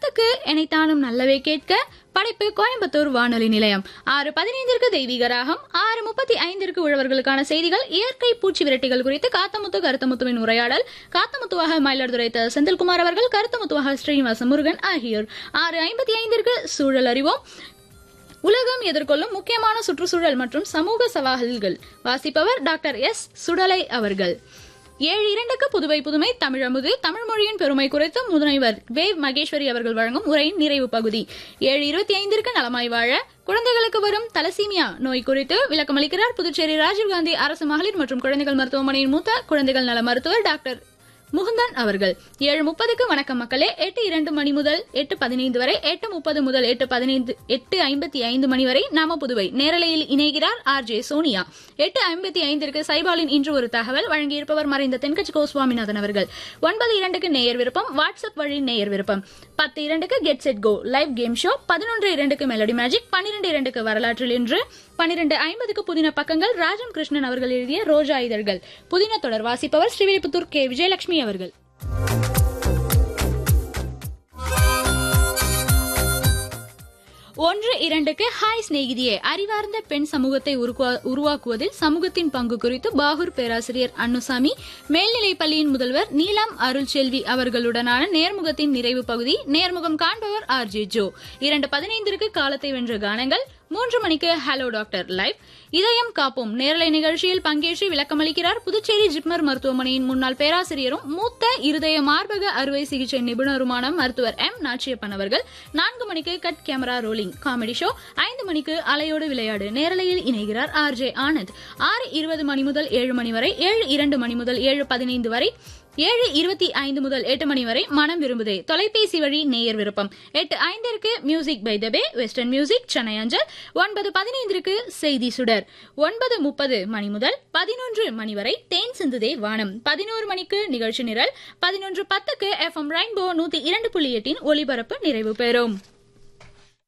நாளுக்கு எனைத்தானும் நல்லவே கேட்க படைப்பு கோயம்புத்தூர் வானொலி நிலையம் ஆறு பதினைந்திற்கு தெய்வீக ராகம் ஆறு முப்பத்தி ஐந்திற்கு உழவர்களுக்கான செய்திகள் இயற்கை பூச்சி விரட்டிகள் குறித்து காத்தமுத்து கருத்தமுத்துவின் உரையாடல் காத்தமுத்துவாக மயிலாடுதுறை த. செந்தில்குமார் அவர்கள் கருத்தமுத்துவாக ஸ்ரீனிவாச முருகன் ஆகியோர் ஆறு ஐம்பத்தி ஐந்திற்கு சூழல் அறிவோம் உலகம் எதிர்கொள்ளும் முக்கியமான சுற்றுச்சூழல் மற்றும் சமூக சவால்கள் வாசிப்பவர் டாக்டர் எஸ் சுடலை அவர்கள் ஏழு இரண்டுக்கு புதுவை புதுமை தமிழமுது தமிழ் மொழியின் பெருமை குறித்து முனைவர் வேவ் மகேஸ்வரி அவர்கள் வழங்கும் உரையின் நிறைவு பகுதி ஏழு இருபத்தி ஐந்திற்கு நலமாய் வாழ குழந்தைகளுக்கு வரும் தலசீமியா நோய் குறித்து விளக்கமளிக்கிறார் புதுச்சேரி ராஜீவ்காந்தி அரசு மகளிர் மற்றும் குழந்தைகள் மருத்துவமனையின் மூத்த குழந்தைகள் நல மருத்துவர் டாக்டர் முகுந்தன் அவர்கள் ஏழு முப்பதுக்கு வணக்கம் மக்களே எட்டு இரண்டு மணி முதல் எட்டு பதினைந்து வரை எட்டு முப்பது முதல் எட்டு பதினைந்து எட்டு ஐம்பத்தி ஐந்து மணி வரை நாம புதுவை நேரலையில் இணைகிறார் ஆர் ஜே சோனியா எட்டு ஐம்பத்தி ஐந்திற்கு சைபாலின் இன்று ஒரு தகவல் வழங்கியிருப்பவர் மறைந்த தென்கட்சி கோ சுவாமிநாதன் அவர்கள் ஒன்பது இரண்டுக்கு நேயர் விருப்பம் வாட்ஸ்அப் வழி நேயர் விருப்பம் பத்து இரண்டுக்கு get set go live game show பதினொன்று இரண்டுக்கு மெலடி மேஜிக் பன்னிரண்டு இரண்டுக்கு வரலாற்றில் இன்று பன்னிரண்டு ஐம்பதுக்கு புதின பக்கங்கள் ராஜம் கிருஷ்ணன் அவர்கள் எழுதிய ரோஜா இதழ்கள் புதின தொடர் வாசிப்பவர் ஸ்ரீவில்லிபுத்தூர் கே விஜயலட்சுமி அவர்கள் ஒன்று இரண்டுக்கு ஹாய் சிநேகிதியே அறிவார்ந்த பெண் சமூகத்தை உருக்குவா- உருவாக்குவதில் சமூகத்தின் பங்கு குறித்து பாகூர் பேராசிரியர் அன்னுசாமி மேல்நிலைப் பள்ளியின் முதல்வர் நீலம் அருள்செல்வி அவர்களுடனான நேர்முகத்தின் நிறைவு பகுதி நேர்முகம் காண்பவர் ஆர் ஜே ஜோ இரண்டு பதினைந்திற்கு காலத்தை வென்ற கானங்கள் மூன்று மணிக்கு ஹலோ டாக்டர் லைவ் இதயம் காப்போம் நேரலை நிகழ்ச்சியில் பங்கேற்று விளக்கமளிக்கிறார் புதுச்சேரி ஜிப்மர் மருத்துவமனையின் முன்னாள் பேராசிரியரும் மூத்த இருதய மார்பக அறுவை சிகிச்சை நிபுணருமான மருத்துவர் எம் நாச்சியப்பன் அவர்கள் நான்கு மணிக்கு cut camera rolling comedy show ஐந்து மணிக்கு அலையோடு விளையாடு நேரலையில் இணைகிறார் ஆர் ஜே ஆனந்த் ஆறு இருபது மணி முதல் ஏழு மணி வரை ஏழு இரண்டு மணி முதல் ஏழு பதினைந்து வரை ஏழு இருபத்தி ஐந்து முதல் எட்டு மணி வரை மனம் விரும்புதே தொலைபேசி வழி நேயர் விருப்பம் எட்டு ஐந்திற்கு music by the bay western music Chennai அஞ்சல் ஒன்பது பதினைந்திற்கு செய்தி சுடர் ஒன்பது முப்பது மணி முதல் பதினொன்று மணி வரை தேன் சிந்துதே வானம் பதினோரு மணிக்கு நிகழ்ச்சி நிரல் பதினொன்று பத்துக்கு எஃப் எம் ரெயின்போ நூத்தி இரண்டு புள்ளி எட்டின் ஒலிபரப்பு நிறைவு பெறும்